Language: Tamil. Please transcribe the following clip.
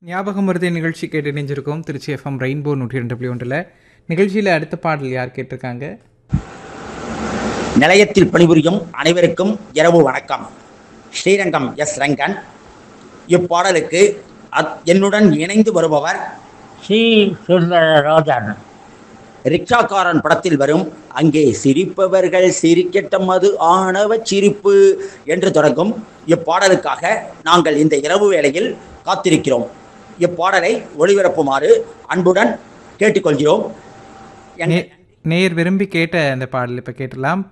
ஞாபகம் மருதி நிகழ்ச்சி கேட்டு இணைஞ்சிருக்கோம் திருச்சி எஃப்எம் ரெயின்போ நூற்றி ரெண்டு புள்ளி ஒன்றில் நிகழ்ச்சியில் அடுத்த பாடல் யார் கேட்டிருக்காங்க நிலையத்தில் பணிபுரியும் அனைவருக்கும் இரவு வணக்கம் ஸ்ரீரங்கம் எஸ் ரங்கன் இப்பாடலுக்கு அத்- என்னுடன் இணைந்து வருபவர் ஸ்ரீ சுந்தரராஜன் ரிக்ஷாக்காரன் படத்தில் வரும் அங்கே சிரிப்பவர்கள் சிரிக்கட்டும் அது ஆணவ சிரிப்பு என்று தொடங்கும் இப்பாடலுக்காக நாங்கள் இந்த இரவு வேளையில் காத்திருக்கிறோம் இப்பாடலை ஒளிபரப்புமாறு அன்புடன் கேட்டுக்கொள்கிறோம் எங்கள் நே- நேர் விரும்பி கேட்ட அந்த பாடல் இப்போ கேட்டலாம்